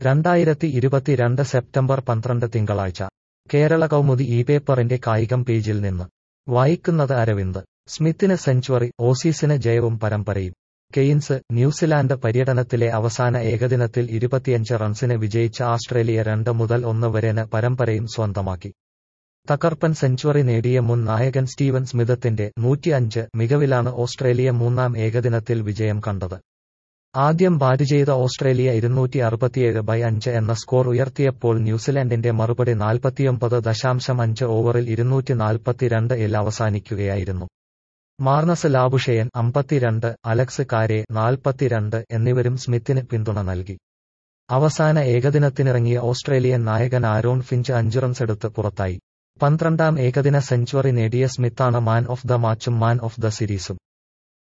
രണ്ടായിരത്തി ഇരുപത്തിരണ്ട് സെപ്റ്റംബർ പന്ത്രണ്ട് തിങ്കളാഴ്ച കേരള കൗമുദി ഈ പേപ്പറിന്റെ കായികം പേജിൽ നിന്ന് വായിക്കുന്നത് അരവിന്ദ് സ്മിത്തിന് സെഞ്ചുറി ഓസീസിന് ജയവും പരമ്പരയും കെയ്ൻസ് ന്യൂസിലാൻഡ് പര്യടനത്തിലെ അവസാന ഏകദിനത്തിൽ ഇരുപത്തിയഞ്ച് റൺസിന് വിജയിച്ച ആസ്ട്രേലിയ രണ്ട് മുതൽ ഒന്ന് വരെന് പരമ്പരയും സ്വന്തമാക്കി തകർപ്പൻ സെഞ്ചുറി നേടിയ മുൻ നായകൻ സ്റ്റീവൻ സ്മിതത്തിന്റെ നൂറ്റിയഞ്ച് മികവിലാണ് ഓസ്ട്രേലിയ മൂന്നാം ഏകദിനത്തിൽ വിജയം കണ്ടത് ആദ്യം ബാറ്റ് ചെയ്ത ഓസ്ട്രേലിയ ഇരുന്നൂറ്റി അറുപത്തിയേഴ് ബൈ അഞ്ച് എന്ന സ്കോർ ഉയർത്തിയപ്പോൾ ന്യൂസിലൻഡിന്റെ മറുപടി നാൽപ്പത്തിയൊമ്പത് ദശാംശം അഞ്ച് ഓവറിൽ ഇരുന്നൂറ്റി നാൽപ്പത്തിരണ്ട് ഇൽ അവസാനിക്കുകയായിരുന്നു മാർണസ് ലാബുഷയൻ അമ്പത്തിരണ്ട് അലക്സ് കാരെ നാൽപ്പത്തിരണ്ട് എന്നിവരും സ്മിത്തിന് പിന്തുണ നൽകി അവസാന ഏകദിനത്തിനിറങ്ങിയ ഓസ്ട്രേലിയൻ നായകൻ ആരോൺ ഫിഞ്ച് അഞ്ച് റൺസെടുത്ത് പുറത്തായി പന്ത്രണ്ടാം ഏകദിന സെഞ്ചുറി നേടിയ സ്മിത്താണ് മാൻ ഓഫ് ദ മാച്ചും മാൻ ഓഫ് ദ സീരീസും